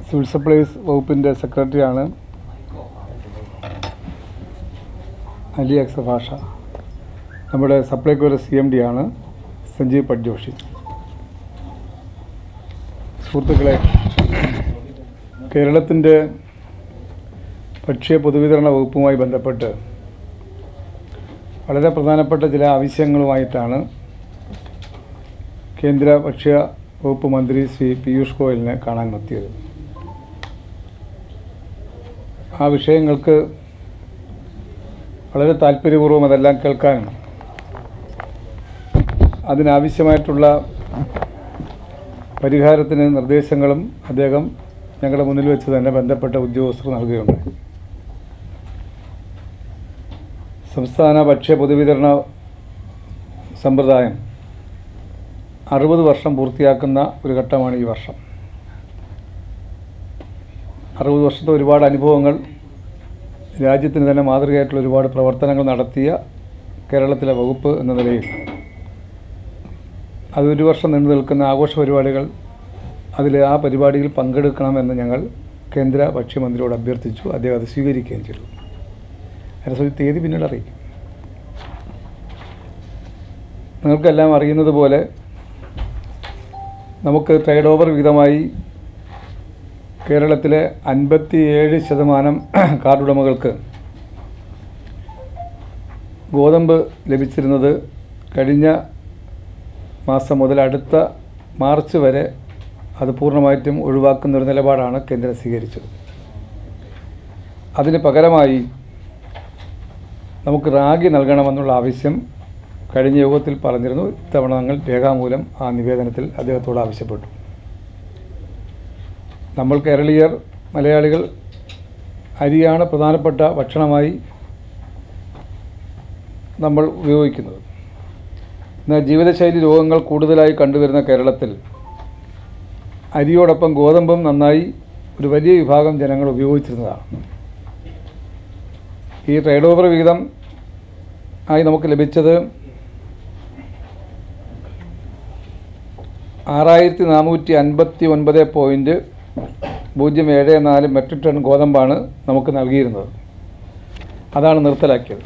Civil supplies വകുപ്പിൻ്റെ സെക്രട്ടറിയാണ് അലി അക്സ ഭാഷ നമ്മുടെ സപ്ലൈകോയുടെ സി എം ഡി ആണ് സഞ്ജീവ് പട്ജോഷി സുഹൃത്തുക്കളെ കേരളത്തിൻ്റെ ഭക്ഷ്യ പൊതുവിതരണ വകുപ്പുമായി ബന്ധപ്പെട്ട് വളരെ പ്രധാനപ്പെട്ട ചില ആവശ്യങ്ങളുമായിട്ടാണ് കേന്ദ്ര ഭക്ഷ്യ വകുപ്പ് മന്ത്രി ശ്രീ പീയൂഷ് ഗോയലിനെ കാണാൻ എത്തിയത് ആ വിഷയങ്ങൾക്ക് വളരെ താല്പര്യപൂർവ്വം അതെല്ലാം കേൾക്കാനും അതിനാവശ്യമായിട്ടുള്ള പരിഹാരത്തിന് നിർദ്ദേശങ്ങളും അദ്ദേഹം ഞങ്ങളുടെ മുന്നിൽ വെച്ച് തന്നെ ബന്ധപ്പെട്ട ഉദ്യോഗസ്ഥർ നൽകുകയുണ്ടായി സംസ്ഥാന ഭക്ഷ്യ പൊതുവിതരണ സമ്പ്രദായം അറുപത് വർഷം പൂർത്തിയാക്കുന്ന ഒരു ഘട്ടമാണ് ഈ വർഷം അറുപത് വർഷത്തെ ഒരുപാട് അനുഭവങ്ങൾ രാജ്യത്തിന് തന്നെ മാതൃകയായിട്ടുള്ള ഒരുപാട് പ്രവർത്തനങ്ങൾ നടത്തിയ കേരളത്തിലെ വകുപ്പ് എന്ന നിലയിൽ അത് ഒരു വർഷം നീണ്ടു നിൽക്കുന്ന ആഘോഷ പരിപാടികൾ അതിൽ ആ പരിപാടിയിൽ പങ്കെടുക്കണമെന്ന് ഞങ്ങൾ കേന്ദ്ര ഭക്ഷ്യമന്ത്രിയോട് അഭ്യർത്ഥിച്ചു അദ്ദേഹം അത് സ്വീകരിക്കുകയും ചെയ്തു അതിനെ തീയതി പിന്നീട് അറിയിക്കും നിങ്ങൾക്കെല്ലാം അറിയുന്നത് പോലെ നമുക്ക് ട്രേഡ് ഓവർ വിഹിതമായി കേരളത്തിലെ അൻപത്തിയേഴ് ശതമാനം കാർഡുടമകൾക്ക് ഗോതമ്പ് ലഭിച്ചിരുന്നത് കഴിഞ്ഞ മാസം മുതൽ അടുത്ത മാർച്ച് വരെ അത് പൂർണ്ണമായിട്ടും ഒഴിവാക്കുന്ന ഒരു നിലപാടാണ് കേന്ദ്രം സ്വീകരിച്ചത് അതിന് പകരമായി നമുക്ക് റാഗി നൽകണമെന്നുള്ള ആവശ്യം കഴിഞ്ഞ യോഗത്തിൽ പറഞ്ഞിരുന്നു ഇത്തവണ ഞങ്ങൾ രേഖാമൂലം ആ നിവേദനത്തിൽ അദ്ദേഹത്തോട് ആവശ്യപ്പെട്ടു നമ്മൾ കേരളീയർ മലയാളികൾ അരിയാണ് പ്രധാനപ്പെട്ട ഭക്ഷണമായി നമ്മൾ ഉപയോഗിക്കുന്നത് എന്നാൽ ജീവിതശൈലി രോഗങ്ങൾ കൂടുതലായി കണ്ടുവരുന്ന കേരളത്തിൽ അരിയോടൊപ്പം ഗോതമ്പും നന്നായി ഒരു വലിയ വിഭാഗം ജനങ്ങൾ ഉപയോഗിച്ചിരുന്നതാണ് ഈ ട്രേഡ് ഓവർ വിഹിതം ആയി നമുക്ക് ലഭിച്ചത് ആറായിരത്തി നാനൂറ്റി അൻപത്തി ഒൻപത് പോയിൻറ്റ് പൂജ്യം ഏഴ് നാല് മെട്രിക് ടൺ ഗോതമ്പാണ് നമുക്ക് നൽകിയിരുന്നത് അതാണ് നിർത്തലാക്കിയത്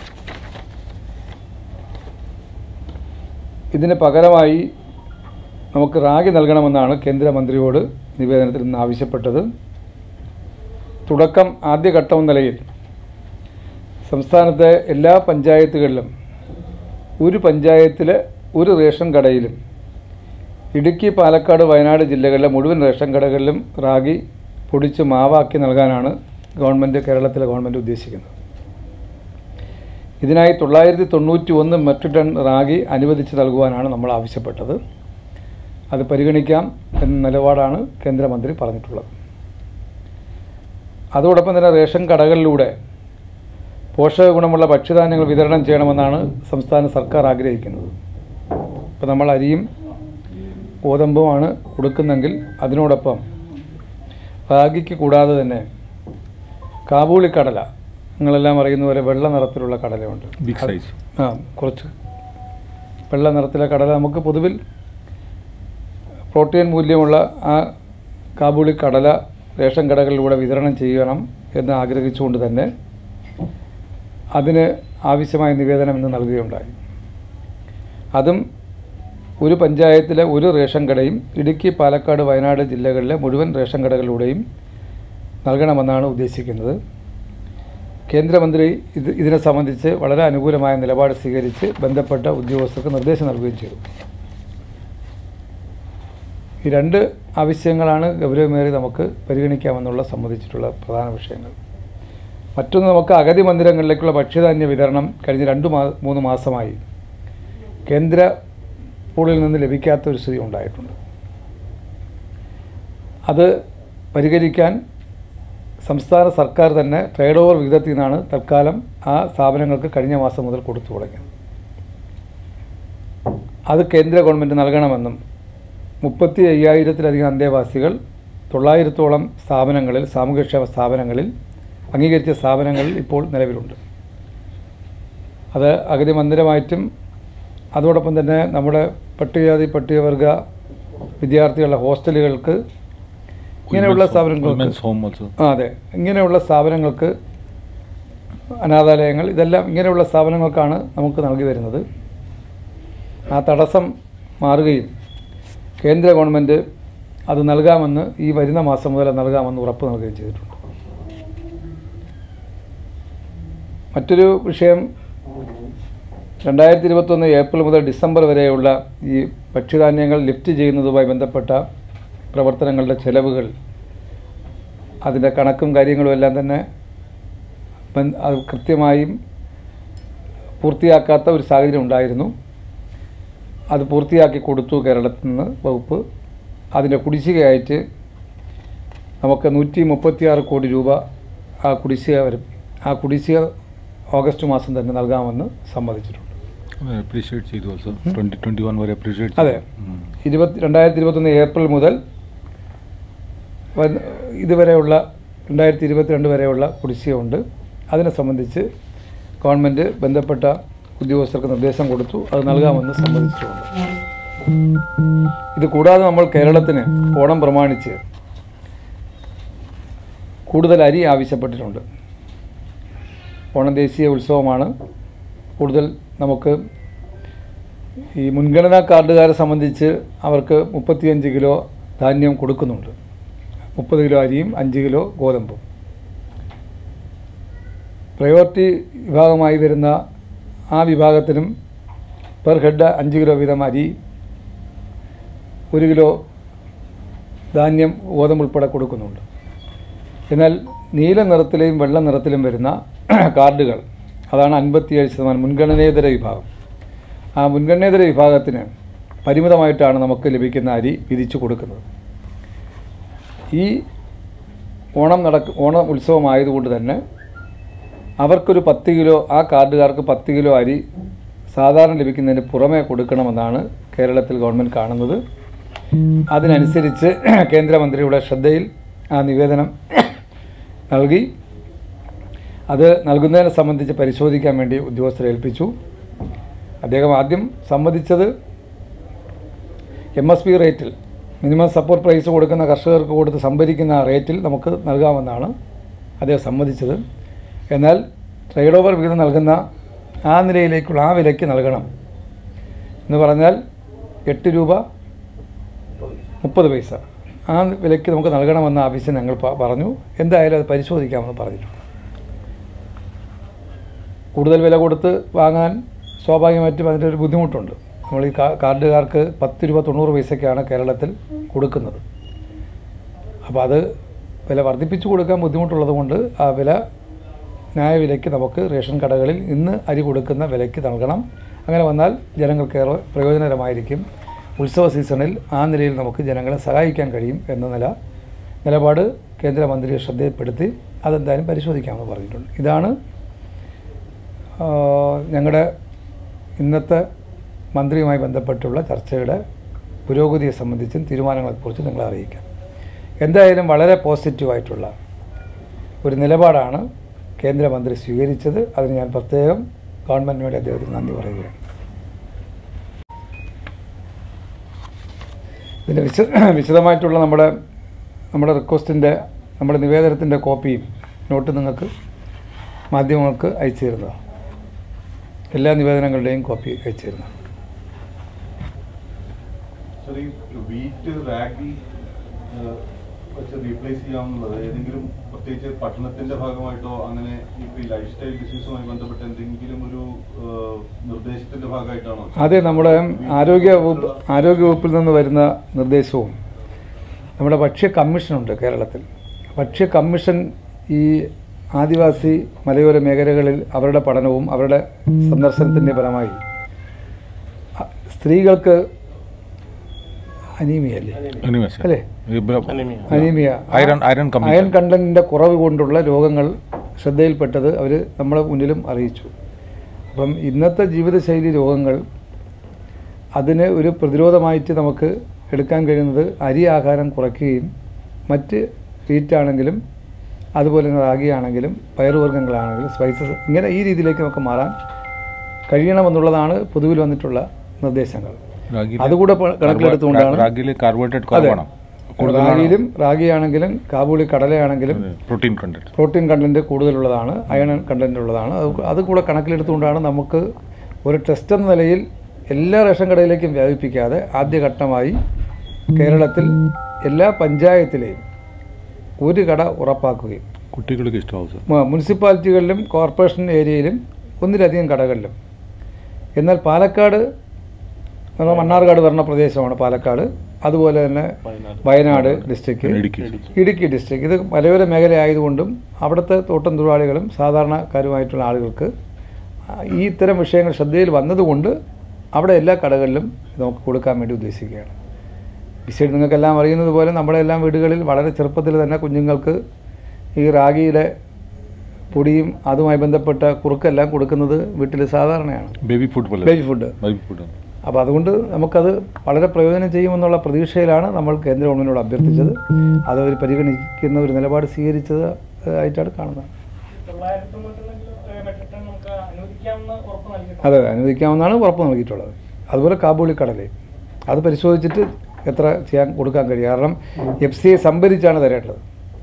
ഇതിന് പകരമായി നമുക്ക് റാഗി നൽകണമെന്നാണ് കേന്ദ്രമന്ത്രിയോട് നിവേദനത്തിൽ നിന്ന് ആവശ്യപ്പെട്ടത് തുടക്കം ആദ്യഘട്ടം നിലയിൽ സംസ്ഥാനത്തെ എല്ലാ പഞ്ചായത്തുകളിലും ഒരു പഞ്ചായത്തിലെ ഒരു റേഷൻ കടയിലും ഇടുക്കി പാലക്കാട് വയനാട് ജില്ലകളിലെ മുഴുവൻ റേഷൻ കടകളിലും റാഗി പൊടിച്ച് മാവാക്കി നൽകാനാണ് ഗവൺമെൻറ് കേരളത്തിലെ ഗവൺമെൻറ് ഉദ്ദേശിക്കുന്നത് ഇതിനായി തൊള്ളായിരത്തി തൊണ്ണൂറ്റി ഒന്ന് മെട്രിക് ടൺ റാഗി അനുവദിച്ച് നൽകുവാനാണ് നമ്മൾ ആവശ്യപ്പെട്ടത് അത് പരിഗണിക്കാം എന്ന നിലപാടാണ് കേന്ദ്രമന്ത്രി പറഞ്ഞിട്ടുള്ളത് അതോടൊപ്പം തന്നെ റേഷൻ കടകളിലൂടെ പോഷക ഗുണമുള്ള ഭക്ഷ്യധാന്യങ്ങൾ വിതരണം ചെയ്യണമെന്നാണ് സംസ്ഥാന സർക്കാർ ആഗ്രഹിക്കുന്നത് ഇപ്പോൾ നമ്മൾ അരിയും ഗോതമ്പുമാണ് കൊടുക്കുന്നെങ്കിൽ അതിനോടൊപ്പം റാഗിക്ക് കൂടാതെ തന്നെ കാബൂളി കടല നിങ്ങളെല്ലാം അറിയുന്ന പോലെ വെള്ള നിറത്തിലുള്ള കടലയുണ്ട് ബിഗ് സൈസ് ആ കുറച്ച് വെള്ള നിറത്തിലെ കടല നമുക്ക് പൊതുവിൽ പ്രോട്ടീൻ മൂല്യമുള്ള ആ കാബൂളി കടല റേഷൻ കടകളിലൂടെ വിതരണം ചെയ്യണം എന്ന് ആഗ്രഹിച്ചുകൊണ്ട് തന്നെ അതിന് ആവശ്യമായ നിവേദനം ഇന്ന് നൽകുകയുണ്ടായി അതും ഒരു പഞ്ചായത്തിലെ ഒരു റേഷൻ കടയും ഇടുക്കി പാലക്കാട് വയനാട് ജില്ലകളിലെ മുഴുവൻ റേഷൻ കടകളിലൂടെയും നൽകണമെന്നാണ് ഉദ്ദേശിക്കുന്നത് കേന്ദ്രമന്ത്രി ഇത് ഇതിനെ സംബന്ധിച്ച് വളരെ അനുകൂലമായ നിലപാട് സ്വീകരിച്ച് ബന്ധപ്പെട്ട ഉദ്യോഗസ്ഥർക്ക് നിർദ്ദേശം നൽകുകയും ചെയ്തു ഈ രണ്ട് ആവശ്യങ്ങളാണ് ഗൗരവമേറി നമുക്ക് പരിഗണിക്കാമെന്നുള്ള സംബന്ധിച്ചിട്ടുള്ള പ്രധാന വിഷയങ്ങൾ മറ്റൊന്ന് നമുക്ക് അഗതി മന്ദിരങ്ങളിലേക്കുള്ള ഭക്ഷ്യധാന്യ വിതരണം കഴിഞ്ഞ രണ്ട് മാ മൂന്ന് മാസമായി കേന്ദ്ര പൂളിൽ നിന്ന് ലഭിക്കാത്ത ഒരു സ്ഥിതി ഉണ്ടായിട്ടുണ്ട് അത് പരിഹരിക്കാൻ സംസ്ഥാന സർക്കാർ തന്നെ ട്രേഡ് ഓവർ വിഹിതത്തിൽ നിന്നാണ് തൽക്കാലം ആ സ്ഥാപനങ്ങൾക്ക് കഴിഞ്ഞ മാസം മുതൽ കൊടുത്തു തുടങ്ങിയത് അത് കേന്ദ്ര ഗവൺമെൻറ് നൽകണമെന്നും മുപ്പത്തി അയ്യായിരത്തിലധികം അന്തേവാസികൾ തൊള്ളായിരത്തോളം സ്ഥാപനങ്ങളിൽ സാമൂഹ്യക്ഷേമ സ്ഥാപനങ്ങളിൽ അംഗീകരിച്ച സ്ഥാപനങ്ങളിൽ ഇപ്പോൾ നിലവിലുണ്ട് അത് അഗതി മന്ദിരമായിട്ടും അതോടൊപ്പം തന്നെ നമ്മുടെ പട്ടികജാതി പട്ടികവർഗ വിദ്യാർത്ഥികളുടെ ഹോസ്റ്റലുകൾക്ക് ഇങ്ങനെയുള്ള സ്ഥാപനങ്ങൾക്ക് women's home also. ആ അതെ ഇങ്ങനെയുള്ള സ്ഥാപനങ്ങൾക്ക് അനാഥാലയങ്ങൾ ഇതെല്ലാം ഇങ്ങനെയുള്ള സ്ഥാപനങ്ങൾക്കാണ് നമുക്ക് നൽകി വരുന്നത് ആ തടസ്സം മാറുകയും കേന്ദ്ര ഗവൺമെൻറ് അത് നൽകാമെന്ന് ഈ വരുന്ന മാസം മുതൽ അത് നൽകാമെന്ന് ഉറപ്പ് നൽകുകയും ചെയ്തിട്ടുണ്ട് മറ്റൊരു വിഷയം രണ്ടായിരത്തി ഇരുപത്തൊന്ന് ഏപ്രിൽ മുതൽ ഡിസംബർ വരെയുള്ള ഈ ഭക്ഷ്യധാന്യങ്ങൾ ലിഫ്റ്റ് ചെയ്യുന്നതുമായി ബന്ധപ്പെട്ട പ്രവർത്തനങ്ങളുടെ ചെലവുകൾ അതിൻ്റെ കണക്കും കാര്യങ്ങളും എല്ലാം തന്നെ ബന്ധ- അത് കൃത്യമായും പൂർത്തിയാക്കാത്ത ഒരു സാഹചര്യം ഉണ്ടായിരുന്നു അത് പൂർത്തിയാക്കി കൊടുത്തു കേരളത്തിൽ നിന്ന് വകുപ്പ് അതിൻ്റെ കുടിശ്ശികയായിട്ട് നമുക്ക് നൂറ്റി മുപ്പത്തിയാറ് കോടി രൂപ ആ കുടിശ്ശിക വരും ആ കുടിശ്ശിക ഓഗസ്റ്റ് മാസം തന്നെ നൽകാമെന്ന് സമ്മതിച്ചിട്ടുണ്ട് I appreciate ചെയ്തു also. 2021 വരെ appreciate അതെ ചെയ്തു. ഉം. ഇരുപത്തി രണ്ടായിരത്തി ഇരുപത്തൊന്ന് ഏപ്രിൽ മുതൽ വന്ന് ഇതുവരെയുള്ള രണ്ടായിരത്തി ഇരുപത്തിരണ്ട് വരെയുള്ള കുടിശ്ശികയുണ്ട് അതിനെ സംബന്ധിച്ച് ഗവൺമെൻറ് ബന്ധപ്പെട്ട ഉദ്യോഗസ്ഥർക്ക് നിർദ്ദേശം കൊടുത്തു അത് നൽകാമെന്ന് സമ്മതിച്ചിട്ടുണ്ട് ഇത് കൂടാതെ നമ്മൾ കേരളത്തിന് ഓണം പ്രമാണിച്ച് കൂടുതൽ അരി ആവശ്യപ്പെട്ടിട്ടുണ്ട് ഓണം ദേശീയ ഉത്സവമാണ് കൂടുതൽ നമുക്ക് ഈ മുൻഗണനാ കാർഡുകാരെ സംബന്ധിച്ച് അവർക്ക് മുപ്പത്തിയഞ്ച് കിലോ ധാന്യം കൊടുക്കുന്നുണ്ട് മുപ്പത് കിലോ അരിയും അഞ്ച് കിലോ ഗോതമ്പും പ്രയോറിറ്റി വിഭാഗമായി വരുന്ന ആ വിഭാഗത്തിനും പെർ ഹെഡ് അഞ്ച് കിലോ വീതം അരി ഒരു കിലോ ധാന്യം ഗോതമ്പ് ഉൾപ്പെടെ കൊടുക്കുന്നുണ്ട് എന്നാൽ നീല നിറത്തിലെയും വെള്ള നിറത്തിലും വരുന്ന കാർഡുകൾ അതാണ് അൻപത്തിയേഴ് ശതമാനം മുൻഗണനേതര വിഭാഗം ആ മുൻഗണനേതര വിഭാഗത്തിന് പരിമിതമായിട്ടാണ് നമുക്ക് ലഭിക്കുന്ന അരി വിധിച്ചു കൊടുക്കുന്നത് ഈ ഓണം നടക്ക ഓണം ഉത്സവമായതുകൊണ്ട് തന്നെ അവർക്കൊരു പത്ത് കിലോ ആ കാർഡുകാർക്ക് പത്ത് കിലോ അരി സാധാരണ ലഭിക്കുന്നതിന് പുറമേ കൊടുക്കണമെന്നാണ് കേരളത്തിൽ ഗവൺമെൻറ് കാണുന്നത് അതിനനുസരിച്ച് കേന്ദ്രമന്ത്രിയുടെ ശ്രദ്ധയിൽ ആ നിവേദനം നൽകി അത് നൽകുന്നതിനെ സംബന്ധിച്ച് പരിശോധിക്കാൻ വേണ്ടി ഉദ്യോഗസ്ഥരെ ഏൽപ്പിച്ചു അദ്ദേഹം ആദ്യം സമ്മതിച്ചത് എം എസ് പി റേറ്റിൽ മിനിമം സപ്പോർട്ട് പ്രൈസ് കൊടുക്കുന്ന കർഷകർക്ക് കൊടുത്ത് സംഭരിക്കുന്ന ആ റേറ്റിൽ നമുക്ക് നൽകാമെന്നാണ് അദ്ദേഹം സമ്മതിച്ചത് എന്നാൽ ട്രേഡ് ഓവർ വിഹിതം നൽകുന്ന ആ നിലയിലേക്കുള്ള ആ വിലയ്ക്ക് നൽകണം എന്ന് പറഞ്ഞാൽ എട്ട് രൂപ മുപ്പത് പൈസ ആ വിലയ്ക്ക് നമുക്ക് നൽകണമെന്ന ആവശ്യം ഞങ്ങൾ പ- പറഞ്ഞു എന്തായാലും അത് പരിശോധിക്കാമെന്ന് പറഞ്ഞിട്ടുണ്ട് കൂടുതൽ വില കൊടുത്ത് വാങ്ങാൻ സ്വാഭാവികമായിട്ടും അതിൻ്റെ ഒരു ബുദ്ധിമുട്ടുണ്ട് നമ്മൾ ഈ കാ- കാർഡുകാർക്ക് പത്ത് രൂപ തൊണ്ണൂറ് പൈസയ്ക്കാണ് കേരളത്തിൽ കൊടുക്കുന്നത് അപ്പോൾ അത് വില വർദ്ധിപ്പിച്ചു കൊടുക്കാൻ ബുദ്ധിമുട്ടുള്ളത് കൊണ്ട് ആ വില ന്യായവിലയ്ക്ക് നമുക്ക് റേഷൻ കടകളിൽ ഇന്ന് അരി കൊടുക്കുന്ന വിലയ്ക്ക് നൽകണം അങ്ങനെ വന്നാൽ ജനങ്ങൾക്ക് ഏറെ പ്രയോജനകരമായിരിക്കും ഉത്സവ സീസണിൽ ആ നിലയിൽ നമുക്ക് ജനങ്ങളെ സഹായിക്കാൻ കഴിയും എന്ന നില നിലപാട് കേന്ദ്രമന്ത്രിയെ ശ്രദ്ധയിൽപ്പെടുത്തി അതെന്തായാലും പരിശോധിക്കാമെന്ന് പറഞ്ഞിട്ടുണ്ട് ഇതാണ് ഞങ്ങളുടെ ഇന്നത്തെ മന്ത്രിയുമായി ബന്ധപ്പെട്ടുള്ള ചർച്ചയുടെ പുരോഗതിയെ സംബന്ധിച്ചും തീരുമാനങ്ങളെക്കുറിച്ചും നിങ്ങളെ അറിയിക്കാം എന്തായാലും വളരെ പോസിറ്റീവായിട്ടുള്ള ഒരു നിലപാടാണ് കേന്ദ്രമന്ത്രി സ്വീകരിച്ചത് അതിന് ഞാൻ പ്രത്യേകം ഗവൺമെൻറ്റിന് വേണ്ടി അദ്ദേഹത്തിന് നന്ദി പറയുകയാണ് ഇതിൻ്റെ വിശ വിശദമായിട്ടുള്ള നമ്മുടെ നമ്മുടെ റിക്വസ്റ്റിൻ്റെ നമ്മുടെ നിവേദനത്തിൻ്റെ കോപ്പിയും നോട്ട് നിങ്ങൾക്ക് മാധ്യമങ്ങൾക്ക് അയച്ചു തരുന്നതാണ് എല്ലാ നിവേദനങ്ങളുടെയും കോപ്പി അയച്ചു തരുന്നതാണ് സർ ഈ വീറ്റ് റാഗി വെച്ച് റീപ്ലേസ് ചെയ്യാവുന്നത് ഏതെങ്കിലും പ്രത്യേകിച്ച് പഠനത്തിന്റെ ഭാഗമായിട്ടോ അങ്ങനെ ഇപ്പൊ ഈ ലൈഫ് സ്റ്റൈൽ ഡിസീസുമായി ബന്ധപ്പെട്ട എന്തെങ്കിലും ഒരു ഏഹ്, നിർദ്ദേശത്തിന്റെ ഭാഗമായിട്ടാണോ അതെ നമ്മുടെ ആരോഗ്യ വകുപ്പ് ആരോഗ്യ വകുപ്പിൽ നിന്ന് വരുന്ന നിർദ്ദേശവും നമ്മുടെ ഭക്ഷ്യ കമ്മീഷനുണ്ട് കേരളത്തിൽ ഭക്ഷ്യ കമ്മീഷൻ ഈ ആദിവാസി മലയോര മേഖലകളിൽ അവരുടെ പഠനവും അവരുടെ സന്ദർശനത്തിൻ്റെ ഫലമായി അ- സ്ത്രീകൾക്ക് അനീമിയ അല്ലേ Anyway, sir. അല്ലേ ഈ ബ്ര- അനീമിയ Iron- iron കമ്മി. അയൺ കണ്ടന്റിന്റെ കുറവ് കൊണ്ടുള്ള രോഗങ്ങൾ ശ്രദ്ധയിൽപ്പെട്ടത് അവർ നമ്മളെ മുന്നിലും അറിയിച്ചു അപ്പം ഇന്നത്തെ ജീവിതശൈലി രോഗങ്ങൾ അതിന് ഒരു പ്രതിരോധമായിട്ട് നമുക്ക് എടുക്കാൻ കഴിയുന്നത് അരി ആഹാരം കുറയ്ക്കുകയും മറ്റ് വീറ്റാണെങ്കിലും അതുപോലെ തന്നെ റാഗിയാണെങ്കിലും പയറുവർഗ്ഗങ്ങളാണെങ്കിലും സ്പൈസസ് ഇങ്ങനെ ഈ രീതിയിലേക്ക് നമുക്ക് മാറാൻ കഴിയണമെന്നുള്ളതാണ് പൊതുവിൽ വന്നിട്ടുള്ള നിർദ്ദേശങ്ങൾ റാഗിയില് അതുകൂടെ പ- കണക്കിലെടുത്തുകൊണ്ടാണ് റാഗിയിൽ കാർബോഹൈഡ്രേറ്റ് അതെ. കുറവാണ് കൂടുതലാണ്. റാഗിയിലും റാഗിയാണെങ്കിലും കാബൂളി കടലയാണെങ്കിലും പ്രോട്ടീൻ കണ്ടന്റ് പ്രോട്ടീൻ കണ്ടൻറ്റ് കൂടുതലുള്ളതാണ് അയൺ കണ്ടൻറ്റ് ഉള്ളതാണ് അത് അത് കൂടെ കണക്കിലെടുത്തുകൊണ്ടാണ് നമുക്ക് ഒരു ടെസ്റ്റ് എന്ന നിലയിൽ എല്ലാ റേഷൻ കടയിലേക്കും വ്യാപിപ്പിക്കാതെ ആദ്യഘട്ടമായി കേരളത്തിൽ എല്ലാ പഞ്ചായത്തിലെയും ഒരു കട ഉറപ്പാക്കുകയും കുട്ടികൾക്ക് ഇഷ്ടമാവും സർ മ- മുനിസിപ്പാലിറ്റികളിലും കോർപ്പറേഷൻ ഏരിയയിലും ഒന്നിലധികം കടകളിലും എന്നാൽ പാലക്കാട് നമ്മൾ മണ്ണാർക്കാട് പറഞ്ഞ പ്രദേശമാണ് പാലക്കാട് അതുപോലെ തന്നെ വയനാട് ഡിസ്ട്രിക്റ്റ് ഇടുക്കി ഇടുക്കി ഡിസ്ട്രിക്ട് ഇത് മലയോര മേഖല ആയതുകൊണ്ടും അവിടുത്തെ തോട്ടം തൊഴിലാളികളും സാധാരണക്കാരുമായിട്ടുള്ള ആളുകൾക്ക് ഈ ഇത്തരം വിഷയങ്ങൾ ശ്രദ്ധയിൽ വന്നതുകൊണ്ട് അവിടെ എല്ലാ കടകളിലും ഇത് നമുക്ക് കൊടുക്കാൻ വേണ്ടി ഉദ്ദേശിക്കുകയാണ് വിശേഷം നിങ്ങൾക്കെല്ലാം അറിയുന്നത് പോലെ നമ്മുടെ എല്ലാം വീടുകളിൽ വളരെ ചെറുപ്പത്തിൽ തന്നെ കുഞ്ഞുങ്ങൾക്ക് ഈ റാഗിയുടെ പൊടിയും അതുമായി ബന്ധപ്പെട്ട കുറുക്കെല്ലാം കൊടുക്കുന്നത് വീട്ടിൽ സാധാരണയാണ് ബേബി ഫുഡ് പോലെ ബേബി ഫുഡ് ബേബി ഫുഡ് അപ്പോൾ അതുകൊണ്ട് നമുക്കത് വളരെ പ്രയോജനം ചെയ്യുമെന്നുള്ള പ്രതീക്ഷയിലാണ് നമ്മൾ കേന്ദ്ര ഗവൺമെൻറ്റിനോട് അഭ്യർത്ഥിച്ചത് അത് അവർ പരിഗണിക്കുന്ന ഒരു നിലപാട് സ്വീകരിച്ചത് ഏഹ്, ആയിട്ടാണ് കാണുന്നത് തൊള്ളായിരത്തി തൊണ്ണൂറ്റൊന്ന് കിലോ മെട്രിക് ടൺ നമുക്ക് അനുവദിക്കാമെന്ന് ഉറപ്പ് നൽകിയിട്ടുണ്ട് അതെ അനുവദിക്കാമെന്നാണ് ഉറപ്പ് നൽകിയിട്ടുള്ളത് അതുപോലെ കാബൂളി കടലയും അത് പരിശോധിച്ചിട്ട് എത്ര ചെയ്യാൻ കൊടുക്കാൻ കഴിയും കാരണം എഫ് സി ഐ സംഭരിച്ചാണ് തരേണ്ടത്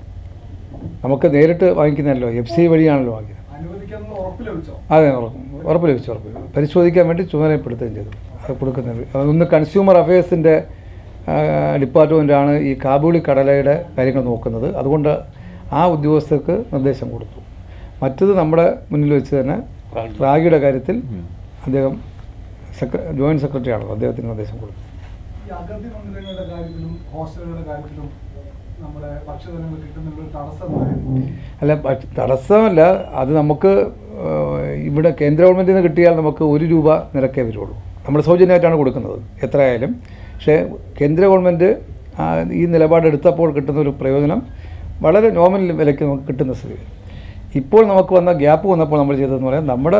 നമുക്ക് നേരിട്ട് വാങ്ങിക്കുന്നതല്ലോ എഫ് സി ഐ വഴിയാണല്ലോ വാങ്ങിയത് അനുവദിക്കാമെന്ന് ഉറപ്പ് ലഭിച്ചോ അതെ ഉറപ്പ് ഉറപ്പ് ലഭിച്ചു ഉറപ്പ് ലഭിച്ചു. പരിശോധിക്കാൻ വേണ്ടി ചുമതലപ്പെടുത്തുകയും ചെയ്തു അത് കൊടുക്കുന്നത് അതൊന്ന് കൺസ്യൂമർ അഫയേഴ്സിൻ്റെ ഡിപ്പാർട്ട്മെൻറ്റാണ് ഈ കാബൂളി കടലയുടെ കാര്യങ്ങൾ നോക്കുന്നത് അതുകൊണ്ട് ആ ഉദ്യോഗസ്ഥർക്ക് നിർദ്ദേശം കൊടുത്തു മറ്റത് നമ്മുടെ മുന്നിൽ വെച്ച് തന്നെ റാഗിയുടെ കാര്യത്തിൽ അദ്ദേഹം സെക്ര ജോയിൻറ്റ് സെക്രട്ടറി ആണല്ലോ അദ്ദേഹത്തിന് നിർദ്ദേശം കൊടുത്തു ഈ അഗതി മന്ദിരങ്ങളുടെ കാര്യത്തിലും ഹോസ്റ്റലുകളുടെ കാര്യത്തിലും നമ്മുടെ ഭക്ഷ്യധനങ്ങൾ കിട്ടുന്നുള്ള ഒരു തടസ്സമായിരുന്നു അല്ല പക്ഷെ തടസ്സമല്ല അത് നമുക്ക് ഏഹ്, ഇവിടെ കേന്ദ്ര ഗവൺമെൻറ്റിൽ നിന്ന് കിട്ടിയാൽ നമുക്ക് ഒരു രൂപ നിരക്കേ വരുള്ളൂ നമ്മൾ സൗജന്യമായിട്ടാണ് കൊടുക്കുന്നത് എത്രയായാലും പക്ഷേ കേന്ദ്ര ഗവൺമെൻറ് ആ, ഈ നിലപാടെടുത്തപ്പോൾ കിട്ടുന്ന ഒരു പ്രയോജനം വളരെ നോമിനൽ വിലയ്ക്ക് നമുക്ക് കിട്ടുന്ന സ്ഥിതി ഇപ്പോൾ നമുക്ക് വന്ന ഗ്യാപ്പ് വന്നപ്പോൾ നമ്മൾ ചെയ്തതെന്ന് പറയാൻ നമ്മുടെ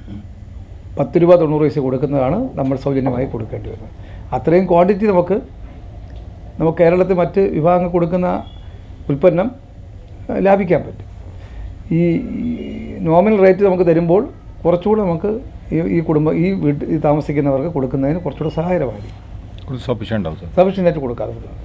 പത്ത് രൂപ തൊണ്ണൂറ് പൈസ കൊടുക്കുന്നതാണ് നമ്മൾ സൗജന്യമായി കൊടുക്കേണ്ടി വരുന്നത് അത്രയും ക്വാണ്ടിറ്റി നമുക്ക് നമുക്ക് കേരളത്തിൽ മറ്റ് വിഭാഗങ്ങൾ കൊടുക്കുന്ന ഉൽപ്പന്നം ഏഹ്, ലാഭിക്കാൻ പറ്റും ഈ നോമിനൽ റേറ്റ് നമുക്ക് തരുമ്പോൾ കുറച്ചുകൂടെ നമുക്ക് ഈ ഈ കുടുംബം ഈ വീട്ടിൽ ഈ താമസിക്കുന്നവർക്ക് കൊടുക്കുന്നതിന് കുറച്ചുകൂടെ സഹായകരമായിരിക്കും സഫീഷ്യൻ്റ് ആവും സർ സഫീഷ്യൻ്റായിട്ട് കൊടുക്കാതെ കൊടുക്കുക.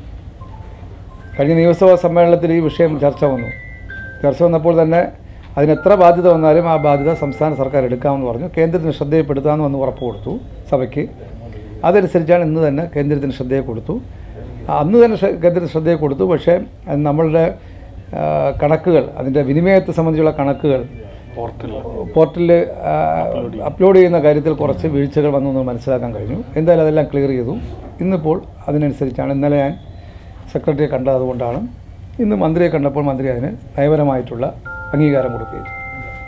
കഴിഞ്ഞ നിയമസഭാ സമ്മേളനത്തിൽ ഈ വിഷയം ചർച്ച വന്നു ചർച്ച വന്നപ്പോൾ തന്നെ അതിന് എത്ര ബാധ്യത വന്നാലും ആ ബാധ്യത സംസ്ഥാന സർക്കാർ എടുക്കാമെന്ന് പറഞ്ഞു കേന്ദ്രത്തിന് ശ്രദ്ധയിൽപ്പെടുത്താമെന്ന് വന്ന് ഉറപ്പ് കൊടുത്തു സഭയ്ക്ക് അതനുസരിച്ചാണ് ഇന്ന് തന്നെ കേന്ദ്രത്തിന് ശ്രദ്ധയെ കൊടുത്തു അന്ന് തന്നെ ശ്ര- കേന്ദ്രത്തിന് ശ്രദ്ധയെ കൊടുത്തു പക്ഷേ അത് നമ്മളുടെ ആ, കണക്കുകൾ അതിൻ്റെ വിനിമയത്തെ സംബന്ധിച്ചുള്ള കണക്കുകൾ പോർട്ടലിൽ അപ്ലോഡ് ചെയ്യുന്ന കാര്യത്തിൽ കുറച്ച് വീഴ്ചകൾ വന്നു എന്ന് മനസ്സിലാക്കാൻ കഴിഞ്ഞു എന്തായാലും അതെല്ലാം ക്ലിയർ ചെയ്തു ഇന്നിപ്പോൾ അതിനനുസരിച്ചാണ് ഇന്നലെ ഞാൻ സെക്രട്ടറിയെ കണ്ടത് അതുകൊണ്ടാണ് ഇന്ന് മന്ത്രിയെ കണ്ടപ്പോൾ മന്ത്രി അതിന് നയപരമായിട്ടുള്ള അംഗീകാരം കൊടുക്കുകയും ചെയ്തു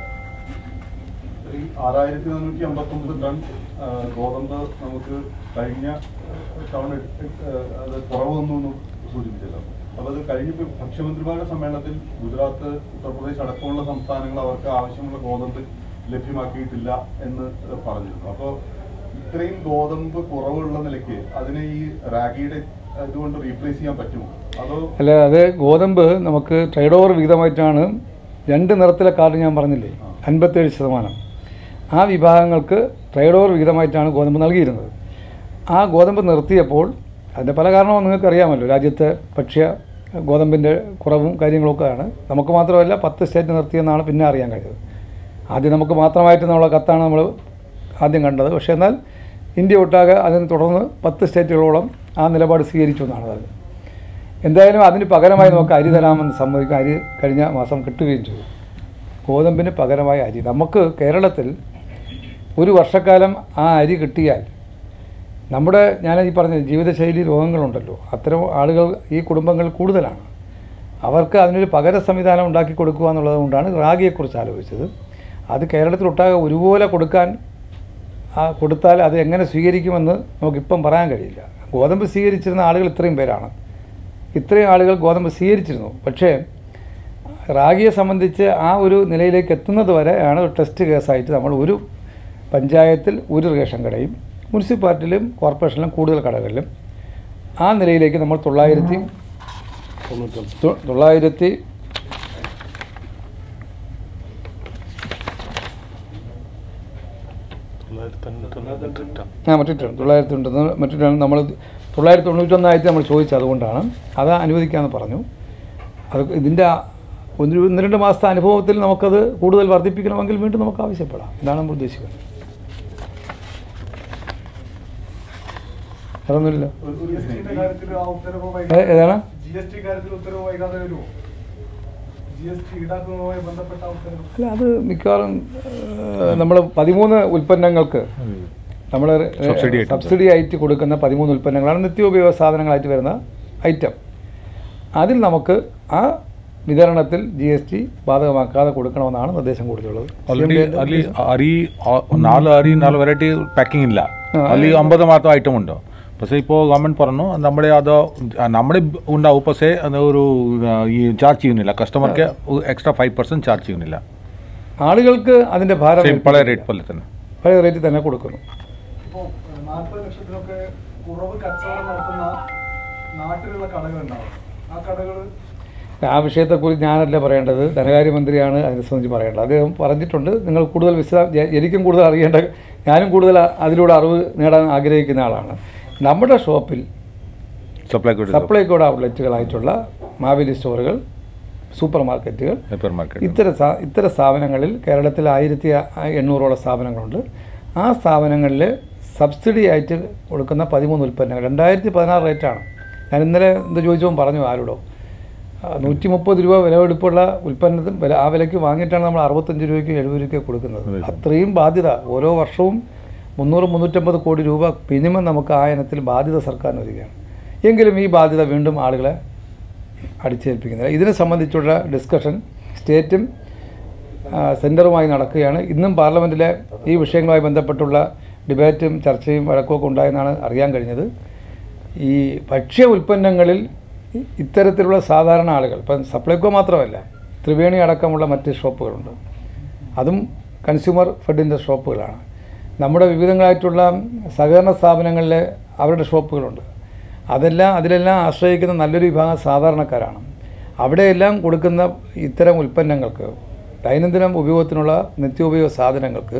ഈ ആറായിരത്തി നാനൂറ്റി അമ്പത്തൊമ്പത് ടൺ ആ, ഗോതമ്പ് നമുക്ക് കഴിഞ്ഞ തവണ ഇട്ട്, ആ, അത് കുറവ് വന്നു എന്ന് സൂചിപ്പിച്ചല്ലോ അപ്പൊ അത് കഴിഞ്ഞ ഭക്ഷ്യമന്ത്രിമാരുടെ സമ്മേളനത്തിൽ ഗുജറാത്ത് ഉത്തർപ്രദേശ് അടക്കമുള്ള സംസ്ഥാനങ്ങൾ അവർക്ക് ആവശ്യമുള്ള ഗോതമ്പ് ലഭ്യമാക്കിയിട്ടില്ല എന്ന് പറഞ്ഞിരുന്നു അപ്പോൾ ഇത്രയും ഗോതമ്പ് കുറവുള്ള നിലയ്ക്ക് അതിനെ ഈ റാഗിയുടെ ഇതുകൊണ്ട് റീപ്ലേസ് ചെയ്യാൻ പറ്റുമോ അതോ അല്ല അത് ഗോതമ്പ് നമുക്ക് ട്രേഡ് ഓവർ വിഹിതമായിട്ടാണ് രണ്ട് നിറത്തിലെ കാർഡ് ഞാൻ പറഞ്ഞില്ലേ അൻപത്തേഴ് ശതമാനം ആ വിഭാഗങ്ങൾക്ക് ട്രേഡ് ഓവർ വിഹിതമായിട്ടാണ് ഗോതമ്പ് നൽകിയിരുന്നത് ആ ഗോതമ്പ് നിർത്തിയപ്പോൾ അതിൻ്റെ പല കാരണവും നിങ്ങൾക്ക് അറിയാമല്ലോ രാജ്യത്തെ ഭക്ഷ്യ ഗോതമ്പിൻ്റെ കുറവും കാര്യങ്ങളൊക്കെയാണ് നമുക്ക് മാത്രമല്ല പത്ത് സ്റ്റേറ്റ് നിർത്തിയെന്നാണ് പിന്നെ അറിയാൻ കഴിഞ്ഞത് ആദ്യം നമുക്ക് മാത്രമായിട്ട് എന്നുള്ള കത്താണ് നമ്മൾ ആദ്യം കണ്ടത് പക്ഷേ എന്നാൽ ഇന്ത്യ ഒട്ടാകെ അതിനെ തുടർന്ന് പത്ത് സ്റ്റേറ്റുകളോളം ആ നിലപാട് സ്വീകരിച്ചു എന്നാണ് പറഞ്ഞത് എന്തായാലും അതിന് പകരമായി നമുക്ക് അരി തരാമെന്ന് സമ്മതിക്കും അരി കഴിഞ്ഞ മാസം കിട്ടുകയും ചെയ്തു ഗോതമ്പിന് പകരമായി അരി നമുക്ക് കേരളത്തിൽ ഒരു വർഷക്കാലം ആ അരി കിട്ടിയാൽ നമ്മുടെ ഞാൻ ഈ പറഞ്ഞ ജീവിതശൈലി രോഗങ്ങളുണ്ടല്ലോ അത്തരം ആളുകൾ ഈ കുടുംബങ്ങൾ കൂടുതലാണ് അവർക്ക് അതിനൊരു പകര സംവിധാനം ഉണ്ടാക്കി കൊടുക്കുക എന്നുള്ളത് കൊണ്ടാണ് റാഗിയെക്കുറിച്ച് ആലോചിച്ചത് അത് കേരളത്തിലൊട്ടാകെ ഒരുപോലെ കൊടുക്കാൻ ആ കൊടുത്താൽ അത് എങ്ങനെ സ്വീകരിക്കുമെന്ന് നമുക്കിപ്പം പറയാൻ കഴിയില്ല ഗോതമ്പ് സ്വീകരിച്ചിരുന്ന ആളുകൾ ഇത്രയും പേരാണ് ഇത്രയും ആളുകൾ ഗോതമ്പ് സ്വീകരിച്ചിരുന്നു പക്ഷേ റാഗിയെ സംബന്ധിച്ച് ആ ഒരു നിലയിലേക്ക് എത്തുന്നത് വരെ ആണ് ഒരു ടെസ്റ്റ് കേസായിട്ട് നമ്മൾ ഒരു പഞ്ചായത്തിൽ ഒരു റേഷൻ കടയും മുനിസിപ്പാലിറ്റിയിലും കോർപ്പറേഷനിലും കൂടുതൽ കടകളിലും ആ നിലയിലേക്ക് നമ്മൾ തൊള്ളായിരത്തി തൊ- തൊള്ളായിരത്തി ആ മറ്റിട്ടാണ് തൊള്ളായിരത്തി ഉണ്ട് മറ്റിട്ടാണ് നമ്മൾ തൊള്ളായിരത്തി തൊണ്ണൂറ്റൊന്നായിരത്തി നമ്മൾ ചോദിച്ചത് അതുകൊണ്ടാണ് അത് അനുവദിക്കാമെന്ന് പറഞ്ഞു അത് ഇതിൻ്റെ ഒന്ന് ഒന്ന് രണ്ട് മാസത്തെ അനുഭവത്തിൽ നമുക്കത് കൂടുതൽ വർദ്ധിപ്പിക്കണമെങ്കിൽ വീണ്ടും നമുക്ക് ആവശ്യപ്പെടാം ഇതാണ് നമ്മൾ ഉദ്ദേശിക്കുന്നത് അതൊന്നുമില്ല ജി എസ് ടിയുടെ കാര്യത്തിൽ ആ ഉത്തരവ് ഏ, വൈകാതെ ഏതാണ് ജി എസ് ടി കാര്യത്തിൽ ഉത്തരവ് വൈകാതെ വരുമോ ജി എസ് ടി ഈടാക്കുന്നതുമായി ബന്ധപ്പെട്ട ആ ഉത്തരവ് അല്ല അത് മിക്കവാറും നമ്മൾ പതിമൂന്ന് ഉൽപ്പന്നങ്ങൾക്ക് നമ്മൾ Subsidy items. സബ്സിഡി ആയിട്ട് കൊടുക്കുന്ന പതിമൂന്ന് ഉൽപ്പന്നങ്ങളാണ് നിത്യോപയോഗ സാധനങ്ങളായിട്ട് വരുന്ന ഐറ്റം അതിൽ നമുക്ക് ആ വിതരണത്തിൽ ജി എസ് ടി ബാധകമാക്കാതെ കൊടുക്കണമെന്നാണ് നിർദ്ദേശം കൊടുത്തിട്ടുള്ളത് ಆಲ್ರೆಡಿ CMD ന്റെ ಅಲ್ಲಿ ಅರಿ ಆ- ನಾಲ್ ಅರಿ ನಾಲ್ ವೆರೈಟಿ ಪ್ಯಾಕಿಂಗ್ ಇಲ್ಲ ಅಲ್ಲಿ അമ്പത് മാത്രം ഐറ്റം ഉണ്ട് പക്ഷേ ഇപ്പോൾ ഗവൺമെന്റ് പറഞ്ഞു നമ്മുടെ അത് നമ്മുടെ ഉണ്ടാവും പക്ഷേ അത് ഒരു ആ, ഈ ചാർജ് ചെയ്യുന്നില്ല കസ്റ്റമർക്ക് എക്സ്ട്രാ ഫൈവ് പെർസെന്റ് ചാർജ് ചെയ്യുന്നില്ല ആളുകൾക്ക് അതിന്റെ ഭാരം സെയിം പഴയ റേറ്റ് പോലെ തന്നെ പഴയ റേറ്റിൽ തന്നെ കൊടുക്കുന്നു ഇപ്പോൾ നാൽപ്പത് ലക്ഷത്തിനൊക്കെ കുറവ് കച്ചവടം നടത്തുന്ന നാട്ടിലുള്ള കടകളുണ്ടാവും ആ കടകൾ ആ വിഷയത്തെക്കുറിച്ച് ഞാനല്ല പറയേണ്ടത് ധനകാര്യമന്ത്രിയാണ് അതിനെ സംബന്ധിച്ച് പറയേണ്ടത് അദ്ദേഹം പറഞ്ഞിട്ടുണ്ട് നിങ്ങൾ കൂടുതൽ വിശദ എ- എനിക്കും കൂടുതൽ അറിയേണ്ട ഞാനും കൂടുതൽ അതിലൂടെ അറിവ് നേടാൻ ആഗ്രഹിക്കുന്ന ആളാണ് നമ്മുടെ ഷോപ്പിൽ സപ്ലൈ സപ്ലൈകോഡ് ഔട്ട്ലെറ്റുകളായിട്ടുള്ള മാവേലി സ്റ്റോറുകൾ സൂപ്പർ മാർക്കറ്റുകൾ സൂപ്പർ മാർക്കറ്റ് ഇത്തരം സ്ഥാ- ഇത്തരം സ്ഥാപനങ്ങളിൽ കേരളത്തിൽ ആയിരത്തി എണ്ണൂറോളം സ്ഥാപനങ്ങളുണ്ട് ആ സ്ഥാപനങ്ങളിൽ സബ്സിഡി ആയിട്ട് കൊടുക്കുന്ന പതിമൂന്ന് ഉൽപ്പന്നങ്ങൾ രണ്ടായിരത്തി പതിനാറ് റേറ്റാണ് ഞാൻ ഇന്നലെ എന്ത് ചോദിച്ചപ്പോൾ പറഞ്ഞു ആരോടോ നൂറ്റി മുപ്പത് രൂപ വിലവെടുപ്പുള്ള ഉൽപ്പന്നത്തിന് വില ആ വിലയ്ക്ക് വാങ്ങിയിട്ടാണ് നമ്മൾ അറുപത്തഞ്ച് രൂപയ്ക്ക് എഴുപത് രൂപയ്ക്ക് കൊടുക്കുന്നത് അതെ. അത്രയും ബാധ്യത ഓരോ വർഷവും മുന്നൂറ് മുന്നൂറ്റമ്പത് കോടി രൂപ മിനിമം നമുക്ക് ആ ഇനത്തിൽ ബാധ്യത സർക്കാരിന് വരികയാണ് എങ്കിലും ഈ ബാധ്യത വീണ്ടും ആളുകളെ അടിച്ചേൽപ്പിക്കുന്നില്ല ഇതിനെ സംബന്ധിച്ചുള്ള ഡിസ്കഷൻ സ്റ്റേറ്റും ആ, സെൻറ്ററുമായി നടക്കുകയാണ് ഇന്നും പാർലമെൻറ്റിലെ ഈ വിഷയങ്ങളുമായി ബന്ധപ്പെട്ടുള്ള ഡിബേറ്റും ചർച്ചയും വഴക്കമൊക്കെ ഉണ്ടായെന്നാണ് അറിയാൻ കഴിഞ്ഞത് ഈ ഭക്ഷ്യ ഉൽപ്പന്നങ്ങളിൽ ഇ- ഇത്തരത്തിലുള്ള സാധാരണ ആളുകൾ ഇപ്പം സപ്ലൈകോ മാത്രമല്ല ത്രിവേണി അടക്കമുള്ള മറ്റ് ഷോപ്പുകളുണ്ട് അതും കൺസ്യൂമർ ഫെഡിൻ്റെ ഷോപ്പുകളാണ് നമ്മുടെ വിവിധങ്ങളായിട്ടുള്ള സഹകരണ സ്ഥാപനങ്ങളിലെ അവരുടെ ഷോപ്പുകളുണ്ട് അതെല്ലാം അതിലെല്ലാം ആശ്രയിക്കുന്ന നല്ലൊരു വിഭാഗം സാധാരണക്കാരാണ് അവിടെയെല്ലാം കൊടുക്കുന്ന ഇത്തരം ഉൽപ്പന്നങ്ങൾക്ക് ദൈനംദിനം ഉപയോഗത്തിനുള്ള നിത്യോപയോഗ സാധനങ്ങൾക്ക്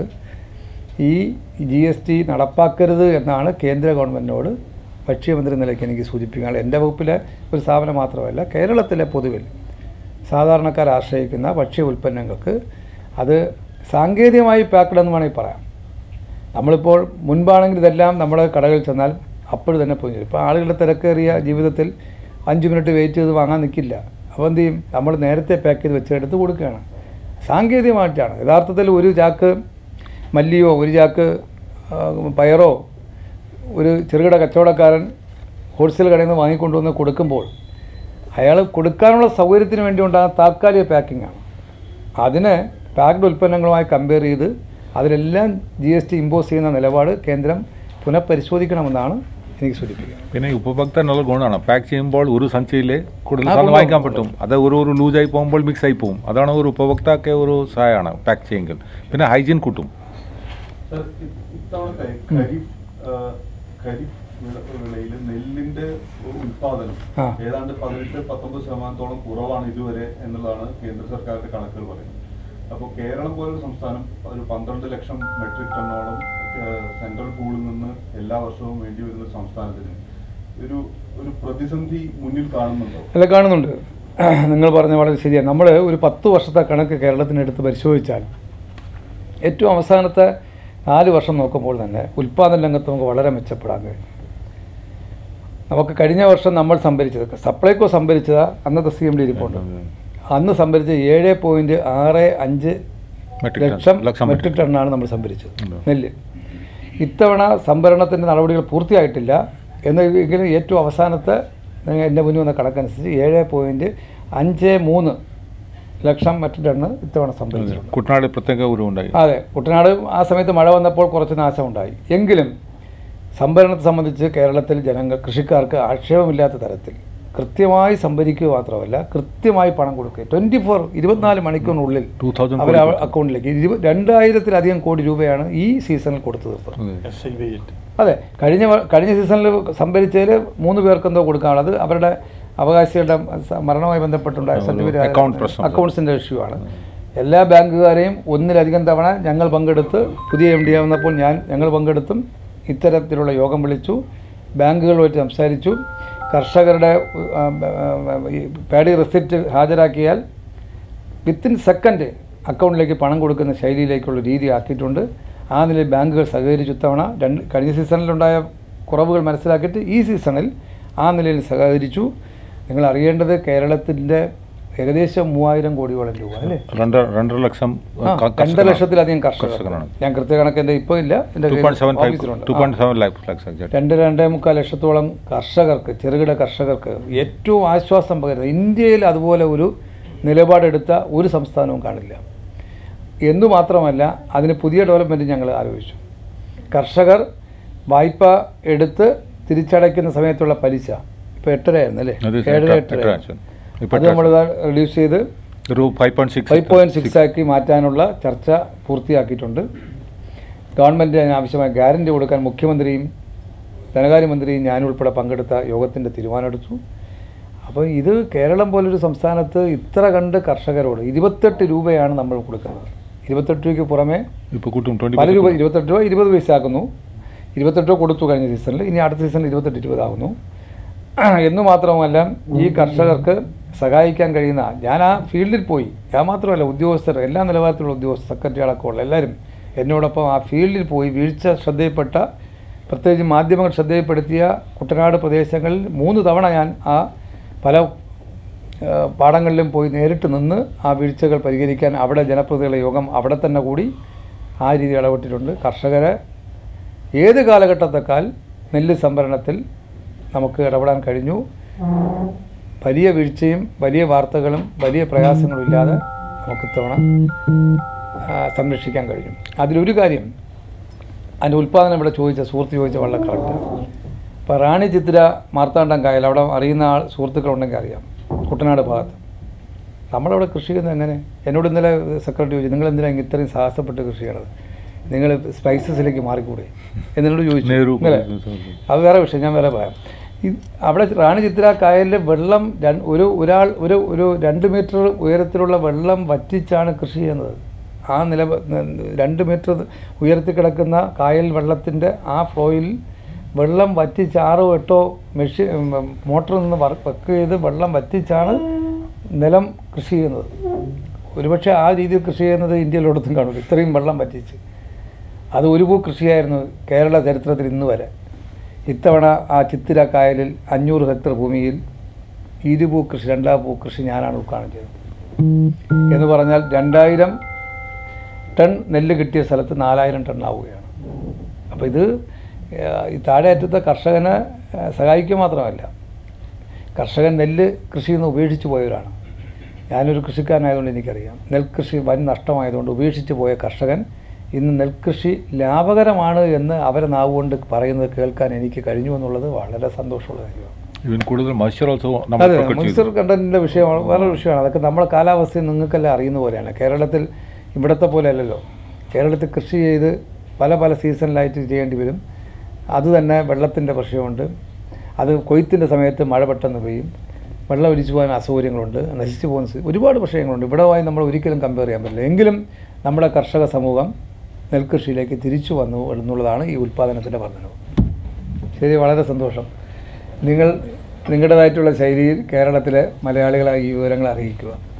ഈ ജി എസ് ടി നടപ്പാക്കരുത് എന്നാണ് കേന്ദ്ര ഗവൺമെൻറ്റിനോട് ഭക്ഷ്യമന്ത്രി നിലയ്ക്ക് എനിക്ക് സൂചിപ്പിക്കാനുള്ളത് എൻ്റെ വകുപ്പിലെ ഒരു സ്ഥാപനം മാത്രമല്ല കേരളത്തിലെ പൊതുവിൽ സാധാരണക്കാർ ആശ്രയിക്കുന്ന ഭക്ഷ്യ ഉൽപ്പന്നങ്ങൾക്ക് അത് സാങ്കേതികമായി പാക്കഡ് എന്ന് വേണമെങ്കിൽ പറയാം നമ്മളിപ്പോൾ മുൻപാണെങ്കിൽ ഇതെല്ലാം നമ്മുടെ കടകളിൽ ചെന്നാൽ അപ്പോൾ തന്നെ പോയി ചേരും. ഇപ്പോൾ ആളുകളുടെ തിരക്കേറിയ ജീവിതത്തിൽ അഞ്ച് മിനിറ്റ് വെയിറ്റ് ചെയ്ത് വാങ്ങാൻ നിൽക്കില്ല അപ്പോൾ എന്ത് ചെയ്യും നമ്മൾ നേരത്തെ പാക്ക് ചെയ്ത് വെച്ചെടുത്ത് കൊടുക്കുകയാണ് സാങ്കേതികമായിട്ടാണ് യഥാർത്ഥത്തിൽ ഒരു ചാക്ക് മല്ലിയോ ഒരു ചാക്ക് ആ, പയറോ ഒരു ചെറുകിട കച്ചവടക്കാരൻ ഹോൾസെയിൽ കടയിൽ നിന്ന് വാങ്ങിക്കൊണ്ടുവന്ന് കൊടുക്കുമ്പോൾ അയാൾ കൊടുക്കാനുള്ള സൗകര്യത്തിന് വേണ്ടി ഉണ്ടാകുന്ന താൽക്കാലിക പാക്കിംഗാണ് അതിന് പാക്ഡ് ഉൽപ്പന്നങ്ങളുമായി കമ്പയർ ചെയ്ത് അതിലെല്ലാം ജി എസ് ടി ഇമ്പോസ് ചെയ്യുന്ന നിലപാട് കേന്ദ്രം പുനഃപരിശോധിക്കണമെന്നാണ് എനിക്ക് സൂചിപ്പിക്കുക പിന്നെ ഈ ഉപഭോക്താവിനുള്ള ഗുണമാണ് പാക്ക് ചെയ്യുമ്പോൾ ഒരു സഞ്ചിയിൽ കൂടുതൽ ആ, സാധനം കൊണ്ടുപോകും. വാങ്ങിക്കാൻ പറ്റും അത് ഒരു ഒരു ലൂസായി പോകുമ്പോൾ മിക്സ് ആയി പോകും അതാണ് ഒരു ഉപഭോക്താക്ക് ഒരു സഹായമാണ് പാക്ക് ചെയ്യുമെങ്കിൽ പിന്നെ ഹൈജീൻ കൂട്ടും സർ, ഇ- ഇത്തവണത്തെ ഖരീഫ് ആ, ഖരീഫ് വിള- വിളയിൽ നെല്ലിന്റെ ഉൽപാദനം ആ. ഏതാണ്ട് പതിനെട്ട് പത്തൊമ്പത് ശതമാനത്തോളം കുറവാണ് ഇതുവരെ എന്നുള്ളതാണ് കേന്ദ്ര സർക്കാരിന്റെ കണക്കുകൾ പറയുന്നത് അപ്പോൾ കേരളം പോലൊരു സംസ്ഥാനം ഒരു പന്ത്രണ്ട് ലക്ഷം മെട്രിക് ടണ്ണോളം ആ, സെൻട്രൽ പൂളിൽ നിന്ന് എല്ലാ വർഷവും വേണ്ടി വരുന്ന ഒരു സംസ്ഥാനത്തിന് ഒരു ഒരു പ്രതിസന്ധി മുന്നിൽ കാണുന്നുണ്ടോ അല്ല കാണുന്നുണ്ട് നിങ്ങൾ പറഞ്ഞ വളരെ ശരിയാണ് നമ്മൾ ഒരു പത്ത് വർഷത്തെ കണക്ക് കേരളത്തിനെടുത്ത് പരിശോധിച്ചാൽ ഏറ്റവും അവസാനത്തെ നാല് വർഷം നോക്കുമ്പോൾ തന്നെ ഉൽപ്പാദന രംഗത്ത് നമുക്ക് വളരെ മെച്ചപ്പെടാൻ കഴിയും നമുക്ക് കഴിഞ്ഞ വർഷം നമ്മൾ സംഭരിച്ചത് സപ്ലൈകോ സംഭരിച്ചത് അന്നത്തെ സി എം ഡി ഇരിപ്പുണ്ട് അന്ന് സംഭരിച്ച ഏഴ് പോയിൻറ്റ് ആറ് അഞ്ച് മെട്രിക് ടൺ. ലക്ഷം ലക്ഷം മെട്രിക് ടണ്ണാണ് നമ്മൾ സംഭരിച്ചത് ഉം. നെല്ല് ഇത്തവണ സംഭരണത്തിൻ്റെ നടപടികൾ പൂർത്തിയായിട്ടില്ല എന്നെങ്കിലും ഏറ്റവും അവസാനത്തെ നിങ്ങൾ എൻ്റെ മുന്നിൽ വന്ന കണക്കനുസരിച്ച് ഏഴ് പോയിൻറ്റ് അഞ്ച് മൂന്ന് ലക്ഷം മെട്രിക് ടണ്ണ് ഇത്തവണ സംഭരിച്ചിട്ടുണ്ട് കുട്ടനാട് പ്രത്യേക ഒരു ഉണ്ടായി അതെ കുട്ടനാട് ആ സമയത്ത് മഴ വന്നപ്പോൾ കുറച്ച് നാശമുണ്ടായി എങ്കിലും സംഭരണത്തെ സംബന്ധിച്ച് കേരളത്തിൽ ജനങ്ങൾ കൃഷിക്കാർക്ക് ആക്ഷേപമില്ലാത്ത തരത്തിൽ കൃത്യമായി സംഭരിക്കുക മാത്രമല്ല കൃത്യമായി പണം കൊടുക്കുക ട്വൻറ്റി ഫോർ ഇരുപത്തിനാല് മണിക്കൂറിനുള്ളിൽ ടൂ തൗസൻഡ് അവർ അക്കൗണ്ടിലേക്ക് ഇരുപ രണ്ടായിരത്തിലധികം കോടി രൂപയാണ് ഈ സീസണിൽ കൊടുത്തു തീർത്തത് അതെ കഴിഞ്ഞ വ- കഴിഞ്ഞ സീസണിൽ സംഭരിച്ചതിൽ മൂന്ന് പേർക്കെന്തോ കൊടുക്കാനുള്ളത് അവരുടെ അവകാശികളുടെ സ- മരണവുമായി ബന്ധപ്പെട്ടുണ്ടായ ഒരു സർട്ടിഫിക്കറ്റ് account പ്രശ്നം. അക്കൗണ്ട്സിൻ്റെ ഇഷ്യൂ ആണ് എല്ലാ ബാങ്കുകാരെയും ഒന്നിലധികം തവണ ഞങ്ങൾ പങ്കെടുത്ത് പുതിയ എം ഡി ആവുന്നപ്പോൾ ഞാൻ ഞങ്ങൾ പങ്കെടുത്തും ഇത്തരത്തിലുള്ള യോഗം വിളിച്ചു ബാങ്കുകളുമായിട്ട് സംസാരിച്ചു കർഷകരുടെ ആ, ആ, ഈ പാഡി റെസിപ്റ്റ് ഹാജരാക്കിയാൽ വിത്തിൻ സെക്കൻഡ് അക്കൗണ്ടിലേക്ക് പണം കൊടുക്കുന്ന ശൈലിയിലേക്കുള്ള രീതി ആക്കിയിട്ടുണ്ട് ആ നിലയിൽ ബാങ്കുകൾ സഹകരിച്ചു ഇത്തവണ രണ്ട് കഴിഞ്ഞ സീസണിലുണ്ടായ കുറവുകൾ മനസ്സിലാക്കിയിട്ട് ഈ സീസണിൽ ആ നിലയിൽ സഹകരിച്ചു നിങ്ങൾ അറിയേണ്ടത് കേരളത്തിൻ്റെ ഏകദേശം മൂവായിരം കോടിയോളം രൂപ അല്ലേ രണ്ടര രണ്ടര ലക്ഷം ആ, ക- രണ്ടര കർഷകരാണ്. ലക്ഷത്തിലധികം കർഷകർ കർഷകരാണ് ഞാൻ കൃത്യകണക്ക് എൻ്റെ ഇപ്പോൾ ഇല്ല എൻ്റെ ടു പോയിന്റ് സെവൻ ഫൈവ് ഓഫീസിലുണ്ട് ടു ആ. Point seven lakhs lakhs exactly. രണ്ട് രണ്ടേ മുക്കാൽ ലക്ഷത്തോളം കർഷകർക്ക് ചെറുകിട കർഷകർക്ക് ഏറ്റവും ആശ്വാസം പകരുന്നത് ഇന്ത്യയിൽ അതുപോലെ ഒരു നിലപാടെടുത്ത ഒരു സംസ്ഥാനവും കാണില്ല എന്നു മാത്രമല്ല അതിന് പുതിയ ഡെവലപ്മെൻറ്റ് ഞങ്ങൾ ആലോചിച്ചു കർഷകർ വായ്പ എടുത്ത് തിരിച്ചടയ്ക്കുന്ന സമയത്തുള്ള പലിശ ഇപ്പോൾ എട്ടരയായിരുന്നു അല്ലേ അത് ഏഴര എട്ടര- എട്ടര എട്ടര ആയിരുന്നു. ഇപ്പോൾ അത് നമ്മൾ റിഡ്യൂസ് ചെയ്ത് ഒരു five point six five point six ആക്കി മാറ്റാനുള്ള ചർച്ച പൂർത്തിയാക്കിയിട്ടുണ്ട് ഗവൺമെൻറ് അതിനാവശ്യമായ ഗ്യാരണ്ടി കൊടുക്കാൻ മുഖ്യമന്ത്രിയും ധനകാര്യമന്ത്രിയും ഞാനും ഉൾപ്പെടെ പങ്കെടുത്ത യോഗത്തിൻ്റെ തീരുമാനമെടുത്തു അപ്പോൾ ഇത് കേരളം പോലൊരു സംസ്ഥാനത്ത് ഇത്ര കണ്ട് കർഷകരോട് ഇരുപത്തെട്ട് രൂപയാണ് നമ്മൾ കൊടുക്കുന്നത് ഇരുപത്തെട്ട് രൂപയ്ക്ക് പുറമെ ഇപ്പോൾ കൂട്ടും ട്വന്റി പല രൂപ ഇരുപത്തെട്ട് രൂപ ഇരുപത് പൈസ ആക്കുന്നു ഇരുപത്തെട്ട് രൂപ കൊടുത്തു കഴിഞ്ഞ സീസണിൽ ഇനി അടുത്ത സീസണിൽ ഇരുപത്തെട്ട് ഇരുപതാകുന്നു എന്ന് മാത്രമല്ല ഈ കർഷകർക്ക് സഹായിക്കാൻ കഴിയുന്ന ഞാൻ ആ ഫീൽഡിൽ പോയി ഞാൻ മാത്രമല്ല ഉദ്യോഗസ്ഥർ എല്ലാ നിലവാരത്തിലുള്ള ഉദ്യോഗസ്ഥർ സെക്രട്ടറി അടക്കമുള്ള എല്ലാവരും എന്നോടൊപ്പം ആ ഫീൽഡിൽ പോയി വീഴ്ച ശ്രദ്ധയിൽപ്പെട്ട പ്രത്യേകിച്ച് മാധ്യമങ്ങൾ ശ്രദ്ധയിൽപ്പെടുത്തിയ കുട്ടനാട് പ്രദേശങ്ങളിൽ മൂന്ന് തവണ ഞാൻ ആ പല ആ, പാടങ്ങളിലും പോയി നേരിട്ട് നിന്ന് ആ വീഴ്ചകൾ പരിഹരിക്കാൻ അവിടെ ജനപ്രതിനിധികളുടെ യോഗം അവിടെ തന്നെ കൂടി ആ രീതി ഇടപെട്ടിട്ടുണ്ട് കർഷകരെ ഏത് കാലഘട്ടത്തെക്കാൾ നെല്ല് സംഭരണത്തിൽ നമുക്ക് ഇടപെടാൻ കഴിഞ്ഞു വലിയ വീഴ്ചയും വലിയ വാർത്തകളും വലിയ പ്രയാസങ്ങളും ഇല്ലാതെ നമുക്ക് ഇത്തവണ ആ, സംരക്ഷിക്കാൻ കഴിഞ്ഞു അതിലൊരു കാര്യം അതിൻ്റെ ഉൽപ്പാദനം ഇവിടെ ചോദിച്ച സുഹൃത്ത് ചോദിച്ച വളരെ കറക്റ്റാണ് ഇപ്പോൾ റാണി ചിത്തിര മാർത്താണ്ഡം കായൽ അവിടെ അറിയുന്ന ആൾ സുഹൃത്തുക്കളുണ്ടെങ്കിൽ അറിയാം കുട്ടനാട് ഭാഗത്ത് നമ്മളവിടെ കൃഷി ചെയ്യുന്നത് എങ്ങനെ എന്നോട് ഇന്നലെ സെക്രട്ടറി ചോദിച്ചു നിങ്ങൾ എന്തിനാ ഇത്രയും സാഹസപ്പെട്ട് കൃഷി ചെയ്യണത് നിങ്ങൾ സ്പൈസസിലേക്ക് മാറിക്കൂടെ എന്നോട് ചോദിച്ചു നെഹ്റു ഇന്നലെ അത് വേറെ വിഷയം ഞാൻ വേറെ പറയാം ഈ അവിടെ റാണി ചിത്തിര കായലിൽ വെള്ളം രണ്ട് ഒരു ഒരാൾ ഒരു ഒരു രണ്ട് മീറ്റർ ഉയരത്തിലുള്ള വെള്ളം വറ്റിച്ചാണ് കൃഷി ചെയ്യുന്നത് ആ നില രണ്ട് മീറ്റർ ഉയരത്തിൽ കിടക്കുന്ന കായൽ വെള്ളത്തിൻ്റെ ആ ഫ്ലോയിൽ വെള്ളം വറ്റിച്ച് ആറോ എട്ടോ മെഷീൻ മോട്ടറിൽ നിന്ന് വർക്ക് ചെയ്ത് വെള്ളം വറ്റിച്ചാണ് നിലം കൃഷി ചെയ്യുന്നത് ഒരുപക്ഷെ ആ രീതിയിൽ കൃഷി ചെയ്യുന്നത് ഇന്ത്യയിലൊടത്തും കാണില്ല ഇത്രയും വെള്ളം വറ്റിച്ച് അത് ഒരു പൂ കൃഷിയായിരുന്നു കേരള ചരിത്രത്തിൽ ഇന്ന് വരെ ഇത്തവണ ആ ചിത്തിര കായലിൽ അഞ്ഞൂറ് ഹെക്ടർ ഭൂമിയിൽ ഇരുപൂ കൃഷി രണ്ടാം പൂ കൃഷി ഞാനാണ് ഉദ്ഘാടനം ചെയ്തത് എന്ന് പറഞ്ഞാൽ രണ്ടായിരം ടൺ നെല്ല് കിട്ടിയ സ്ഥലത്ത് നാലായിരം ടൺ ആവുകയാണ് അപ്പോൾ ഇത് ഏഹ്, ഈ താഴെ അറ്റത്തെ കർഷകനെ ഏഹ്, സഹായിക്കുക മാത്രമല്ല കർഷകൻ നെല്ല് കൃഷിയിൽ നിന്ന് ഉപേക്ഷിച്ച് പോയവരാണ് ഞാനൊരു കൃഷിക്കാരനായതുകൊണ്ട് എനിക്കറിയാം നെൽകൃഷി വൻ നഷ്ടമായതുകൊണ്ട് ഉപേക്ഷിച്ച് പോയ കർഷകൻ ഇന്ന് നെൽകൃഷി ലാഭകരമാണ് എന്ന് അവരെ നാവുകൊണ്ട് പറയുന്നത് കേൾക്കാൻ എനിക്ക് കഴിഞ്ഞു എന്നുള്ളത് വളരെ സന്തോഷമുള്ള കാര്യമാണ് ഇവൻ കൂടുതൽ മോയ്സ്ചർ ഓൾസോ നമ്മൾ അതെ protect ചെയ്തു. മത്സർ കണ്ടന്റിൻ്റെ വിഷയമാണ് വേറൊരു വിഷയമാണ് അതൊക്കെ നമ്മളെ കാലാവസ്ഥയും നിങ്ങൾക്കെല്ലാം അറിയുന്ന പോലെയാണ് കേരളത്തിൽ ഇവിടത്തെ പോലെ അല്ലല്ലോ കേരളത്തിൽ കൃഷി ചെയ്ത് പല പല സീസണിലായിട്ട് ചെയ്യേണ്ടി വരും അത് തന്നെ വെള്ളത്തിൻ്റെ പ്രശ്നമുണ്ട് അത് കൊയ്ത്തിൻ്റെ സമയത്ത് മഴ പെട്ടെന്ന് പെയ്യും വെള്ളം ഒലിച്ചു പോകാൻ അസൗകര്യങ്ങളുണ്ട് നശിച്ചു പോകുന്ന സ്ഥിതി- ഒരുപാട് വിഷയങ്ങളുണ്ട് ഇവിടെയുമായി നമ്മൾ ഒരിക്കലും കമ്പയർ ചെയ്യാൻ പറ്റില്ല എങ്കിലും നമ്മുടെ കർഷക സമൂഹം നെൽകൃഷിയിലേക്ക് തിരിച്ചു വന്നു എന്നുള്ളതാണ് ഈ ഉൽപ്പാദനത്തിൻ്റെ വർധനവ് ശരി വളരെ സന്തോഷം നിങ്ങൾ നിങ്ങളുടേതായിട്ടുള്ള ശൈലിയിൽ കേരളത്തിലെ മലയാളികളെ ഈ വിവരങ്ങൾ അറിയിക്കുക